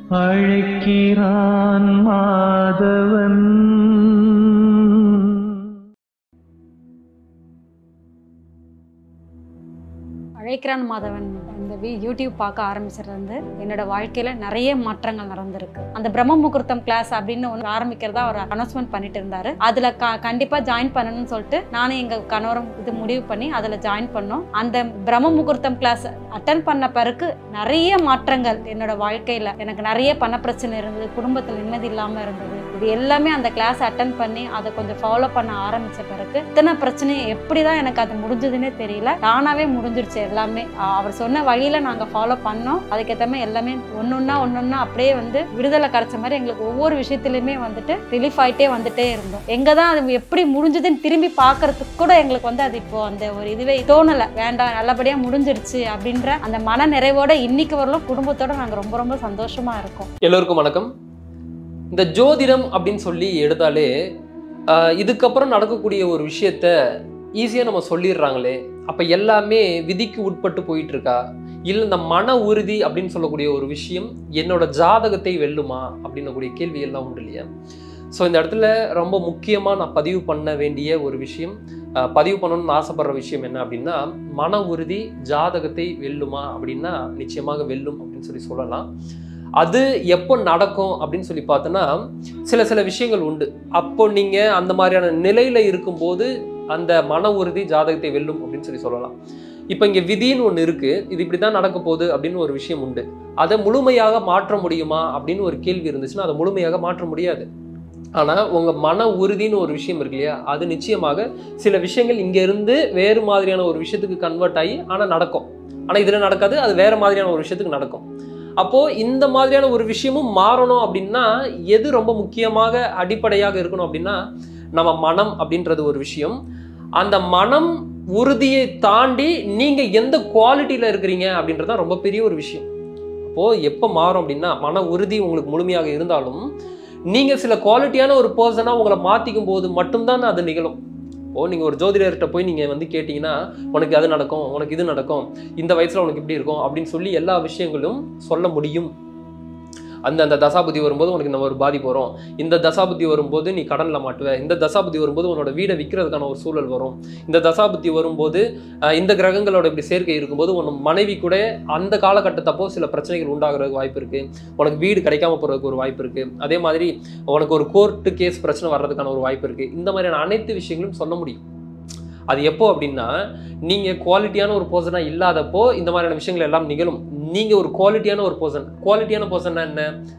அழைக்கிறான் மாதவன் அழைக்கிறான் மாதவன் இந்த வி யூடியூப் பார்க்க ஆரம்பிச்சிருந்து என்னோட வாழ்க்கையில நிறைய மாற்றங்கள் நடந்திருக்கு அந்த பிரம்ம முகூர்த்தம் கிளாஸ் அப்படின்னு ஒன்று ஆரம்பிக்கிறதா அவர் அனௌன்ஸ்மெண்ட் பண்ணிட்டு இருந்தாரு அதுல க கண்டிப்பா ஜாயின் பண்ணணும்னு சொல்லிட்டு நானும் எங்க கணவரும் இது முடிவு பண்ணி அதுல ஜாயின் பண்ணோம் அந்த பிரம்ம முகூர்த்தம் கிளாஸ் அட்டன் பண்ண பிறகு நிறைய மாற்றங்கள் என்னோட வாழ்க்கையில எனக்கு நிறைய பண பிரச்சனை இருந்தது குடும்பத்தில் நிம்மதி இல்லாம இருந்தது இது எல்லாமே அந்த கிளாஸ் அட்டன் பண்ணி அதை கொஞ்சம் ஃபாலோ பண்ண ஆரம்பிச்ச பிறகு இத்தனை பிரச்சனை எப்படிதான் எனக்கு அது முடிஞ்சதுன்னே தெரியல தானாவே முடிஞ்சிருச்சு எல்லாமே அஹ் அவர் சொன்ன வழியில நாங்க ஃபாலோ பண்ணோம் அதுக்கேற்ற மாதிரி எல்லாமே ஒன்னொன்னா ஒன்னொன்னா அப்படியே வந்து விடுதலை கிடைச்ச மாதிரி எங்களுக்கு ஒவ்வொரு விஷயத்துலையுமே வந்துட்டு ரிலீஃப் ஆயிட்டே வந்துட்டே இருந்தோம் எங்க தான் அது எப்படி முடிஞ்சதுன்னு திரும்பி பார்க்கறதுக்கு கூட எங்களுக்கு வந்து அது இப்போ அந்த ஒரு இதுவே தோணலை வேண்டாம் நல்லபடியா முடிஞ்சிருச்சு அப்படின்ற அந்த மன நிறைவோட இன்னைக்கு வரலும் குடும்பத்தோட நாங்க ரொம்ப ரொம்ப சந்தோஷமா இருக்கோம் எல்லோருக்கும் வணக்கம் இந்த ஜோதிடம் அப்படின்னு சொல்லி எடுத்தாலே ஆஹ், இதுக்கப்புறம் நடக்கக்கூடிய ஒரு விஷயத்த ஈஸியாக நம்ம சொல்லிடுறாங்களே அப்போ எல்லாமே விதிக்கு உட்பட்டு போயிட்டு இருக்கா இல்லை இந்த மன உறுதி அப்படின்னு சொல்லக்கூடிய ஒரு விஷயம் என்னோட ஜாதகத்தை வெல்லுமா அப்படின்னக்கூடிய கேள்வி எல்லாம் உண்டு இல்லையா ஸோ இந்த இடத்துல ரொம்ப முக்கியமாக நான் பதிவு பண்ண வேண்டிய ஒரு விஷயம் ஆஹ், பதிவு பண்ணணும்னு ஆசைப்படுற விஷயம் என்ன அப்படின்னா மன உறுதி ஜாதகத்தை வெல்லுமா அப்படின்னா நிச்சயமாக வெல்லும் அப்படின்னு சொல்லி சொல்லலாம் அது எப்போ நடக்கும் அப்படின்னு சொல்லி பார்த்தோன்னா சில சில விஷயங்கள் உண்டு அப்போ நீங்கள் அந்த மாதிரியான நிலையில் இருக்கும்போது அந்த மன உறுதி ஜாதகத்தை வெல்லும் அப்படின்னு சொல்லி சொல்லலாம் இப்போ இங்கே விதின்னு ஒன்று இருக்குது இது இப்படி தான் நடக்க போகுது அப்படின்னு ஒரு விஷயம் உண்டு அதை முழுமையாக மாற்ற முடியுமா அப்படின்னு ஒரு கேள்வி இருந்துச்சுன்னா அதை முழுமையாக மாற்ற முடியாது ஆனால் உங்கள் மன உறுதின்னு ஒரு விஷயம் இருக்கு இல்லையா அது நிச்சயமாக சில விஷயங்கள் இங்கேருந்து வேறு மாதிரியான ஒரு விஷயத்துக்கு கன்வெர்ட் ஆகி ஆனால் நடக்கும் ஆனால் இதில் நடக்காது அது வேறு மாதிரியான ஒரு விஷயத்துக்கு நடக்கும் அப்போ இந்த மாதிரியான ஒரு விஷயமும் மாறணும் அப்படின்னா எது ரொம்ப முக்கியமாக அடிப்படையாக இருக்கணும் அப்படின்னா நம்ம மனம் அப்படின்றது ஒரு விஷயம் அந்த மனம் உறுதியை தாண்டி நீங்க எந்த குவாலிட்டியில இருக்கிறீங்க அப்படின்றது தான் ரொம்ப பெரிய ஒரு விஷயம் அப்போ எப்போ மாறும் அப்படின்னா மன உறுதி உங்களுக்கு முழுமையாக இருந்தாலும் நீங்க சில குவாலிட்டியான ஒரு பர்சனாக உங்களை மாத்திக்கும் போது மட்டும்தான் அது நிகழும் ஓ நீங்கள் ஒரு ஜோதிடர்கிட்ட போய் நீங்கள் வந்து கேட்டிங்கன்னா உனக்கு அது நடக்கும் உனக்கு இது நடக்கும் இந்த வயசில் உனக்கு இப்படி இருக்கும் அப்படின்னு சொல்லி எல்லா விஷயங்களும் சொல்ல முடியும் அந்த அந்த தசாபுத்தி வரும்போது உனக்கு இந்த ஒரு பாதிப்பு வரும் இந்த தசாபுத்தி வரும்போது நீ கடனில் மாட்டுவ இந்த தசாபுத்தி வரும்போது உன்னோட வீடை விற்கிறதுக்கான ஒரு சூழல் வரும் இந்த தசாபுத்தி வரும்போது அஹ், இந்த கிரகங்களோட இப்படி சேர்க்கை இருக்கும்போது உன் மனைவி கூட அந்த காலகட்டத்தப்போ சில பிரச்சனைகள் உண்டாகிறதுக்கு வாய்ப்பு இருக்கு உனக்கு வீடு கிடைக்காம போறதுக்கு ஒரு வாய்ப்பு இருக்கு அதே மாதிரி உனக்கு ஒரு கோர்ட்டு கேஸ் பிரச்சனை வர்றதுக்கான ஒரு வாய்ப்பு இருக்கு இந்த மாதிரியான அனைத்து விஷயங்களும் சொல்ல முடியும் அது எப்போ அப்படின்னா நீங்க குவாலிட்டியான ஒரு பர்சனா இல்லாதப்போ இந்த மாதிரியான விஷயங்கள் எல்லாம் நிகழும் நீங்க ஒரு குவாலிட்டியான ஒரு பர்சன் குவாலிட்டியான பர்சன்னா என்ன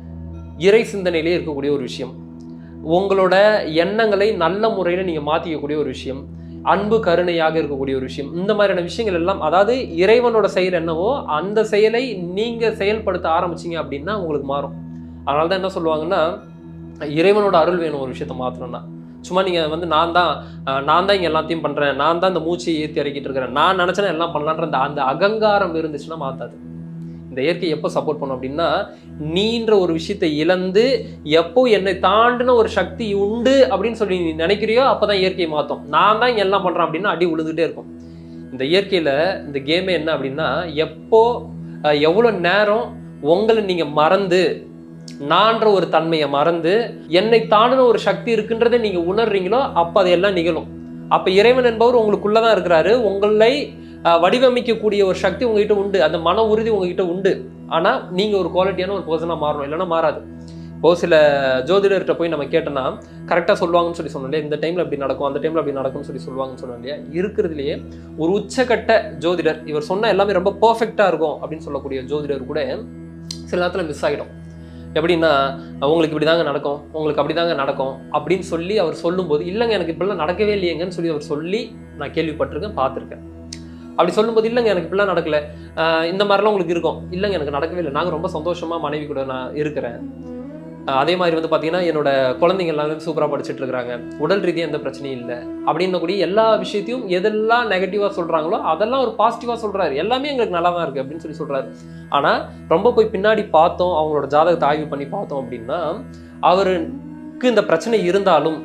இறை சிந்தனையிலே இருக்கக்கூடிய ஒரு விஷயம் உங்களோட எண்ணங்களை நல்ல முறையில் நீங்க மாத்திக்கக்கூடிய ஒரு விஷயம் அன்பு கருணையாக இருக்கக்கூடிய ஒரு விஷயம் இந்த மாதிரியான விஷயங்கள் எல்லாம் அதாவது இறைவனோட செயல் என்னவோ அந்த செயலை நீங்க செயல்படுத்த ஆரம்பிச்சீங்க அப்படின்னா உங்களுக்கு மாறும் அதனால தான் என்ன சொல்லுவாங்கன்னா இறைவனோட அருள் வேணும் ஒரு விஷயத்த மாத்தணும்னா சும்மா நீங்க வந்து நான் தான் அஹ், நான் தான் இங்க எல்லாத்தையும் பண்றேன் நான் தான் இந்த மூச்சை ஏற்றி இறக்கிட்டு இருக்கிறேன் நான் நினைச்சேன்னா எல்லாம் பண்ணலான்ற அந்த அந்த அகங்காரம் இருந்துச்சுன்னா மாத்தாது இந்த இயற்கை எப்போ சப்போர்ட் பண்ணும் அப்படின்னா நீன்ற ஒரு விஷயத்தை இழந்து எப்போ என்னை தாண்டின ஒரு சக்தி உண்டு அப்படின்னு சொல்லி நீ நினைக்கிறியோ அப்பதான் இயற்கையை மாற்றும் நான் தான் இங்க எல்லாம் பண்றேன் அப்படின்னா அடி விழுந்துட்டே இருக்கும் இந்த இயற்கையில இந்த கேமே என்ன அப்படின்னா எப்போ அஹ், எவ்வளவு நேரம் உங்களை நீங்க மறந்து நான்ற ஒரு தன்மையை மறந்து என்னை தாண்டின ஒரு சக்தி இருக்குன்றதை நீங்க உணர்றீங்களோ அப்ப அதையெல்லாம் நிகழும் அப்ப இறைவன் என்பவர் உங்களுக்குள்ளதான் இருக்கிறாரு உங்களை அஹ், வடிவமைக்கக்கூடிய ஒரு சக்தி உங்ககிட்ட உண்டு அந்த மன உறுதி உங்ககிட்ட உண்டு ஆனா நீங்க ஒரு குவாலிட்டியான ஒரு பர்சனா மாறணும் இல்லைன்னா மாறாது இப்போ சில ஜோதிடர்கிட்ட போய் நம்ம கேட்டோம்னா கரெக்டாக சொல்லுவாங்கன்னு சொல்லி சொன்னோம் இல்லையா இந்த டைம்ல அப்படி நடக்கும் அந்த டைம்ல அப்படி நடக்கும்னு சொல்லி சொல்லுவாங்கன்னு சொன்னோம் இல்லையா இருக்கிறதுலையே ஒரு உச்சக்கட்ட ஜோதிடர் இவர் சொன்ன எல்லாமே ரொம்ப பர்ஃபெக்டா இருக்கும் அப்படின்னு சொல்லக்கூடிய ஜோதிடர் கூட சில நேரத்துல மிஸ் ஆகிடும் எப்படின்னா உங்களுக்கு இப்படி தாங்க நடக்கும் உங்களுக்கு அப்படி தாங்க நடக்கும் அப்படின்னு சொல்லி அவர் சொல்லும்போது இல்லைங்க எனக்கு இப்படிலாம் நடக்கவே இல்லையேங்கன்னு சொல்லி அவர் சொல்லி நான் கேள்விப்பட்டிருக்கேன் பார்த்துருக்கேன் அப்படி சொல்லும்போது இல்லைங்க எனக்கு இப்படிலாம் நடக்கல ஆஹ் இந்த மாதிரிலாம் உங்களுக்கு இருக்கும் இல்லைங்க எனக்கு நடக்கவே இல்லை நாங்கள் ரொம்ப சந்தோஷமா மனைவி கூட நான் இருக்கிறேன் ஆஹ் அதே மாதிரி வந்து பார்த்தீங்கன்னா என்னோட குழந்தைங்க எல்லாமே சூப்பராக படிச்சுட்டு இருக்கிறாங்க உடல் ரீதியாக எந்த பிரச்சனையும் இல்லை அப்படின்னக்கூடிய எல்லா விஷயத்தையும் எதெல்லாம் நெகட்டிவாக சொல்கிறாங்களோ அதெல்லாம் ஒரு பாசிட்டிவாக சொல்கிறாரு எல்லாமே எங்களுக்கு நல்லா தான் இருக்குது அப்படின்னு சொல்லி சொல்கிறாரு ஆனால் ரொம்ப போய் பின்னாடி பார்த்தோம் அவங்களோட ஜாதகத்தை ஆய்வு பண்ணி பார்த்தோம் அப்படின்னா அவருக்கு இந்த பிரச்சனை இருந்தாலும்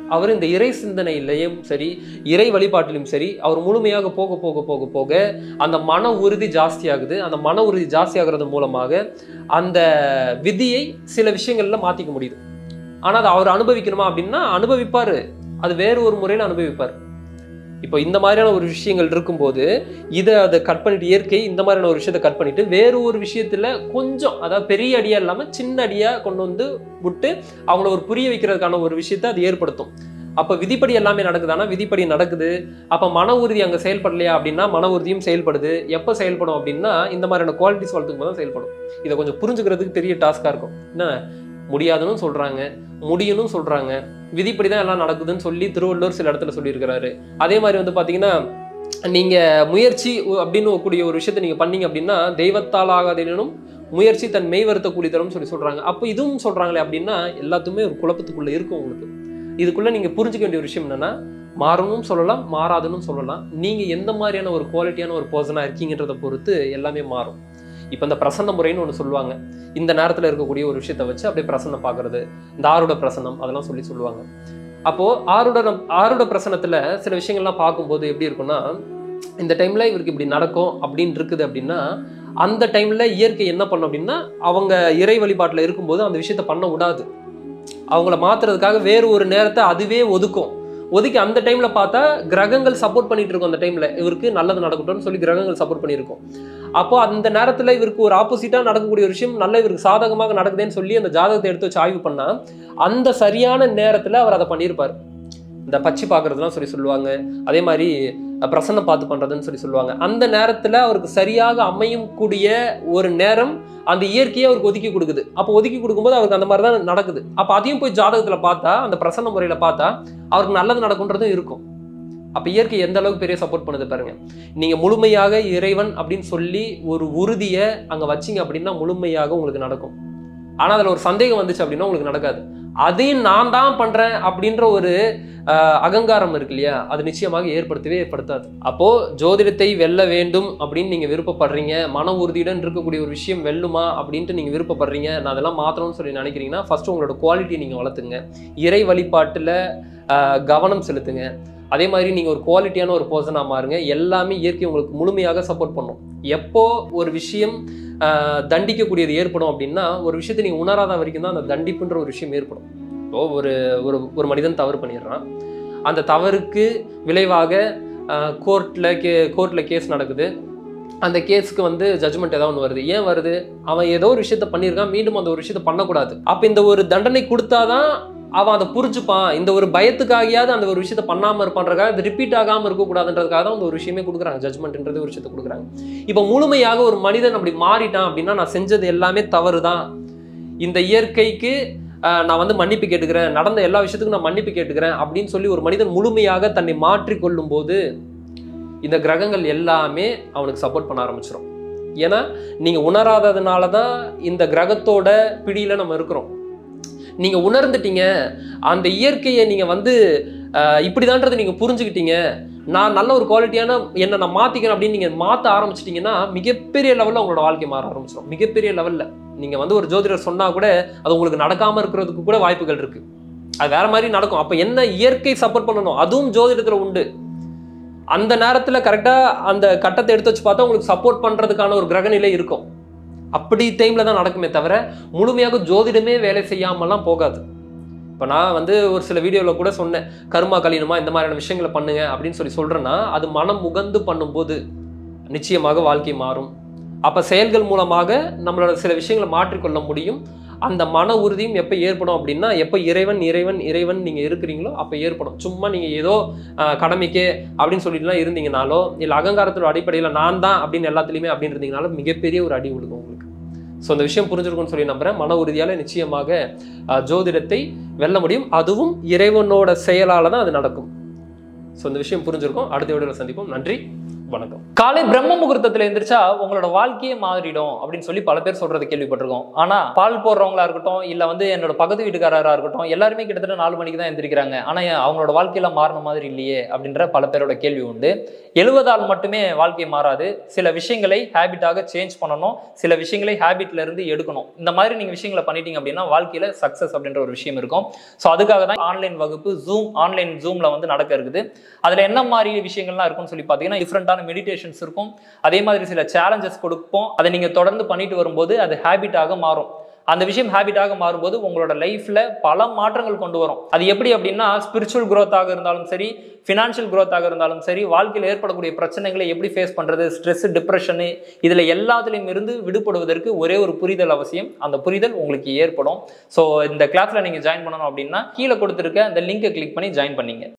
அவர் இந்த இறை சிந்தனையிலையும் சரி இறை வழிபாட்டிலும் சரி அவர் முழுமையாக போக போக போக போக அந்த மன உறுதி ஜாஸ்தியாகுது அந்த மன உறுதி ஜாஸ்தியாகிறது மூலமாக அந்த விதியை சில விஷயங்கள்ல மாத்திக்க முடியுது ஆனா அதை அவர் அனுபவிக்கணுமா அப்படின்னா அனுபவிப்பாரு அது வேறு ஒரு முறையில் அனுபவிப்பார் இப்போ இந்த மாதிரியான ஒரு விஷயங்கள் இருக்கும்போது இதை அதை கட் பண்ணிட்டு இயற்கை இந்த மாதிரியான ஒரு விஷயத்தை கட் பண்ணிட்டு வேறு ஒரு விஷயத்துல கொஞ்சம் அதாவது பெரிய அடியா இல்லாம சின்ன அடியா கொண்டு வந்து விட்டு அவங்கள ஒரு புரிய வைக்கிறதுக்கான ஒரு விஷயத்தை அது ஏற்படுத்தும் அப்ப விதிப்படி எல்லாமே நடக்குதானா விதிப்படி நடக்குது அப்ப மன உறுதி அங்க செயல்படலையா அப்படின்னா மன உறுதியும் செயல்படுது எப்ப செயல்படும் அப்படின்னா இந்த மாதிரியான குவாலிட்டிஸ் வளர்த்துக்கும் போது தான் செயல்படும் இதை கொஞ்சம் புரிஞ்சுக்கிறதுக்கு பெரிய டாஸ்கா இருக்கும் என்ன முடியாதுன்னு சொல்றாங்க முடியும்னு சொல்றாங்க விதிப்படி தான் எல்லாம் நடக்குதுன்னு சொல்லி திருவள்ளுவர் சில இடத்துல சொல்லியிருக்கிறாரு அதே மாதிரி வந்து பாத்தீங்கன்னா நீங்க முயற்சி ஒ- அப்படின்னு கூடிய ஒரு விஷயத்தை நீங்க பண்ணீங்க அப்படின்னா தெய்வத்தால் ஆகாதெனும் முயற்சி தன் மெய் வருத்த கூலி தரும்னு சொல்லி சொல்றாங்க அப்போ இதுவும் சொல்றாங்களே அப்படின்னா எல்லாத்துமே ஒரு குழப்பத்துக்குள்ள இருக்கும் உங்களுக்கு இதுக்குள்ள நீங்க புரிஞ்சுக்க வேண்டிய ஒரு விஷயம் என்னன்னா மாறணும் சொல்லலாம் மாறாதுன்னு சொல்லலாம் நீங்க எந்த மாதிரியான ஒரு குவாலிட்டியான ஒரு பர்சனா இருக்கீங்கன்றதை பொறுத்து எல்லாமே மாறும் இப்போ இந்த பிரசன்ன முறைன்னு ஒன்று சொல்லுவாங்க இந்த நேரத்தில் இருக்கக்கூடிய ஒரு விஷயத்தை வச்சு அப்படியே பிரசன்னம் பார்க்கறது இந்த ஆருட பிரசன்னம் அதெல்லாம் சொல்லி சொல்லுவாங்க அப்போ ஆருட நம்- ஆருட பிரசனத்துல சில விஷயங்கள்லாம் பார்க்கும்போது எப்படி இருக்கும்னா இந்த டைம்ல இவருக்கு இப்படி நடக்கும் அப்படின்னு இருக்குது அப்படின்னா அந்த டைம்ல இயற்கை என்ன பண்ணும் அப்படின்னா அவங்க இறை வழிபாட்டில் இருக்கும்போது அந்த விஷயத்த பண்ண விடாது அவங்கள மாத்துறதுக்காக வேறு ஒரு நேரத்தை அதுவே ஒதுக்கும் ஒதுக்கி அந்த டைம்ல பார்த்தா கிரகங்கள் சப்போர்ட் பண்ணிட்டு இருக்கும் அந்த டைம்ல இவருக்கு நல்லது நடக்கட்டும்னு சொல்லி கிரகங்கள் சப்போர்ட் பண்ணியிருக்கும் அப்போ அந்த நேரத்துல இவருக்கு ஒரு ஆப்போசிட்டா நடக்கக்கூடிய ஒரு விஷயம் நல்ல இவருக்கு சாதகமாக நடக்குதுன்னு சொல்லி அந்த ஜாதகத்தை எடுத்து வச்சு ஆய்வு பண்ணா அந்த சரியான நேரத்துல அவர் அதை பண்ணியிருப்பார் இந்த பச்சி பார்க்கறதுலாம் சொல்லி சொல்லுவாங்க அதே மாதிரி அஹ், பிரசன்னம் பார்த்து பண்றதுன்னு சொல்லி சொல்லுவாங்க அந்த நேரத்துல அவருக்கு சரியாக அமையும் கூடிய ஒரு நேரம் அந்த இயற்கையை அவருக்கு ஒதுக்கி கொடுக்குது அப்போ ஒதுக்கி கொடுக்கும்போது அவருக்கு அந்த மாதிரி தான் நடக்குது அப்போ அதையும் போய் ஜாதகத்துல பார்த்தா அந்த பிரசன்ன முறையில பார்த்தா அவருக்கு நல்லது நடக்குன்றதும் இருக்கும் அப்ப இயற்கை எந்த அளவுக்கு பெரிய சப்போர்ட் பண்ணுது பாருங்க நீங்க முழுமையாக இறைவன் அப்படின்னு சொல்லி ஒரு உறுதியை அங்க வச்சீங்க அப்படின்னா முழுமையாக உங்களுக்கு நடக்கும் ஆனா அதுல ஒரு சந்தேகம் வந்துச்சு அப்படின்னா உங்களுக்கு நடக்காது அதையும் நான் தான் பண்றேன் அப்படின்ற ஒரு ஆஹ், அகங்காரம் இருக்கு இல்லையா அது நிச்சயமாக ஏற்படுத்தவே ஏற்படுத்தாது அப்போ ஜோதிடத்தை வெல்ல வேண்டும் அப்படின்னு நீங்க விருப்பப்படுறீங்க மன உறுதியுடன் இருக்கக்கூடிய ஒரு விஷயம் வெல்லுமா அப்படின்ட்டு நீங்க விருப்பப்படுறீங்க நான் அதெல்லாம் மாத்தணும்னு சொல்லி நினைக்கிறீங்கன்னா ஃபர்ஸ்ட் உங்களோட குவாலிட்டியை நீங்க வளர்த்துங்க இறை வழிபாட்டுல ஆஹ், கவனம் செலுத்துங்க அதே மாதிரி நீங்கள் ஒரு குவாலிட்டியான ஒரு பர்சனாக மாறுங்க எல்லாமே இயற்கை உங்களுக்கு முழுமையாக சப்போர்ட் பண்ணும் எப்போ ஒரு விஷயம் ஆஹ், தண்டிக்கக்கூடியது ஏற்படும் அப்படின்னா ஒரு விஷயத்தை நீங்கள் உணராத வரைக்கும் தான் அந்த தண்டிப்புன்ற ஒரு விஷயம் ஏற்படும் இப்போ ஒரு ஒரு ஒரு மனிதன் தவறு பண்ணிடுறான் அந்த தவறுக்கு விளைவாக கோர்ட்டில் கே கோர்ட்டில் கேஸ் நடக்குது அந்த கேஸுக்கு வந்து ஜட்ஜ்மெண்ட் ஏதாவது ஒன்று வருது ஏன் வருது அவன் ஏதோ ஒரு விஷயத்த பண்ணியிருக்கான் மீண்டும் அந்த ஒரு விஷயத்த பண்ணக்கூடாது அப்போ இந்த ஒரு தண்டனை கொடுத்தாதான் அவன் அதை புரிஞ்சுப்பான் இந்த ஒரு பயத்துக்காகியாவது அந்த ஒரு விஷயத்த பண்ணாமல் இருப்பான்றதுக்காக அது ரிப்பீட் ஆகாமல் இருக்கக்கூடாதுன்றதுக்காக தான் அந்த ஒரு விஷயமே கொடுக்குறாங்க ஜட்மெண்ட்ன்றது ஒரு விஷயத்த கொடுக்குறாங்க இப்போ முழுமையாக ஒரு மனிதன் அப்படி மாறிட்டான் அப்படின்னா நான் செஞ்சது எல்லாமே தவறு தான் இந்த இயற்கைக்கு ஆஹ், நான் வந்து மன்னிப்பு கேட்டுக்கிறேன் நடந்த எல்லா விஷயத்துக்கும் நான் மன்னிப்பு கேட்டுக்கிறேன் அப்படின்னு சொல்லி ஒரு மனிதன் முழுமையாக தன்னை மாற்றிக் கொள்ளும் போது இந்த கிரகங்கள் எல்லாமே அவனுக்கு சப்போர்ட் பண்ண ஆரம்பிச்சிடும் ஏன்னா நீங்க உணராததுனால தான் இந்த கிரகத்தோட பிடியில நம்ம இருக்கிறோம் நீங்க உணர்ந்துட்டீங்க அந்த இயற்கையை நீங்க வந்து ஆஹ், இப்படிதான்றதை நீங்க புரிஞ்சுக்கிட்டீங்க நான் நல்ல ஒரு குவாலிட்டியான என்ன நான் மாத்திக்கிறேன் அப்படின்னு நீங்க மாத்த ஆரம்பிச்சிட்டீங்கன்னா மிகப்பெரிய லெவல்ல உங்களோட வாழ்க்கை மாற ஆரம்பிச்சிடும் மிகப்பெரிய லெவல்ல நீங்க வந்து ஒரு ஜோதிடர் சொன்னா கூட அது உங்களுக்கு நடக்காம இருக்கிறதுக்கு கூட வாய்ப்புகள் இருக்கு அது வேற மாதிரி நடக்கும் அப்ப என்ன இயற்கை சப்போர்ட் பண்ணணும் அதுவும் ஜோதிடத்துல உண்டு அந்த நேரத்துல கரெக்டா அந்த கட்டத்தை எடுத்து வச்சு பார்த்தா உங்களுக்கு சப்போர்ட் பண்றதுக்கான ஒரு கிரகநிலை இருக்கும் அப்படி டைம்ல தான் நடக்குமே தவிர முழுமையாக ஜோதிடமே வேலை செய்யாமலாம் போகாது இப்போ நான் வந்து ஒரு சில வீடியோவில் கூட சொன்னேன் கர்மா கழியணுமா இந்த மாதிரியான விஷயங்களை பண்ணுங்க அப்படின்னு சொல்லி சொல்றேன்னா அது மனம் முகந்து பண்ணும்போது நிச்சயமாக வாழ்க்கை மாறும் அப்போ செயல்கள் மூலமாக நம்மளோட சில விஷயங்களை மாற்றிக்கொள்ள முடியும் அந்த மன உறுதியும் எப்போ ஏற்படும் அப்படின்னா எப்போ இறைவன் இறைவன் இறைவன் நீங்கள் இருக்கிறீங்களோ அப்போ ஏற்படும் சும்மா நீங்கள் ஏதோ ஆஹ், கடமைக்கே அப்படின்னு சொல்லிட்டுலாம் இருந்தீங்கனாலோ இல்லை அகங்காரத்தோட அடிப்படையில் நான் தான் அப்படின்னு எல்லாத்துலேயுமே அப்படின்னு இருந்தீங்கனாலும் மிகப்பெரிய ஒரு அடி விழுகும் உங்களுக்கு ஸோ அந்த விஷயம் புரிஞ்சிருக்கும்னு சொல்லி நம்புறேன் மன உறுதியால் நிச்சயமாக ஆஹ், ஜோதிடத்தை வெல்ல முடியும் அதுவும் இறைவனோட செயலால் தான் அது நடக்கும் ஸோ இந்த விஷயம் புரிஞ்சிருக்கும் அடுத்த வீடியோவில் சந்திப்போம் நன்றி வணக்கம் காலை பிரம்ம முகூர்த்தத்துல எந்திரிச்சா உங்களோட வாழ்க்கையே மாறிடும் அப்படின்னு சொல்லி பல பேர் சொல்றது கேள்விப்பட்டிருக்கோம் ஆனா பால் போடுறவங்களா இருக்கட்டும் இல்ல வந்து என்னோட பக்கத்து வீட்டுக்காரரா இருக்கட்டும் எல்லாருமே கிட்டத்தட்ட நாலு மணிக்கு தான் எந்திரிக்கிறாங்க ஆனா ஏன் அவங்களோட வாழ்க்கையில மாறின மாதிரி இல்லையே அப்படின்ற பல பேரோட கேள்வி உண்டு எழுவதால் மட்டுமே வாழ்க்கை மாறாது சில விஷயங்களை ஹேபிட்டாக சேஞ்ச் பண்ணணும் சில விஷயங்களை ஹேபிட்ல இருந்து எடுக்கணும் இந்த மாதிரி நீங்க விஷயங்களை பண்ணிட்டீங்க அப்படின்னா வாழ்க்கையில சக்சஸ் அப்படின்ற ஒரு விஷயம் இருக்கும் ஸோ அதுக்காக தான் ஆன்லைன் வகுப்பு ஜூம் ஆன்லைன் ஜூம்ல வந்து நடக்க இருக்குது அதுல என்ன மாதிரி விஷயங்கள்லாம் இருக்கும்னு சொல்லி பார்த்தீங்கன்னா டிஃப்ரெண்டான மெடிடேஷன்ஸ் இருக்கும் அதே மாதிரி சில சேலஞ்சஸ் கொடுப்போம் அதை நீங்க தொடர்ந்து பண்ணிட்டு வரும்போது அது ஹேபிட்டாக மாறும் அந்த விஷயம் ஹேபிட்டாக மாறும்போது உங்களோட லைஃப்ல பல மாற்றங்கள் கொண்டு வரும் அது எப்படி அப்படின்னா ஸ்பிரிச்சுவல் growth-ஆக இருந்தாலும் சரி ஃபினான்ஷியல் growth-ஆக இருந்தாலும் சரி வாழ்க்கையில் ஏற்படக்கூடிய பிரச்சனைகளை எப்படி ஃபேஸ் பண்றது ஸ்ட்ரெஸ் டிப்ரெஷனு இதுல எல்லாத்துலேயும் இருந்து விடுபடுவதற்கு ஒரே ஒரு புரிதல் அவசியம் அந்த புரிதல் உங்களுக்கு ஏற்படும் ஸோ இந்த கிளாஸ்ல நீங்க ஜாயின் பண்ணணும் அப்படின்னா கீழே கொடுத்துருக்க அந்த லிங்கை கிளிக் பண்ணி ஜாயின் பண்ணீங்க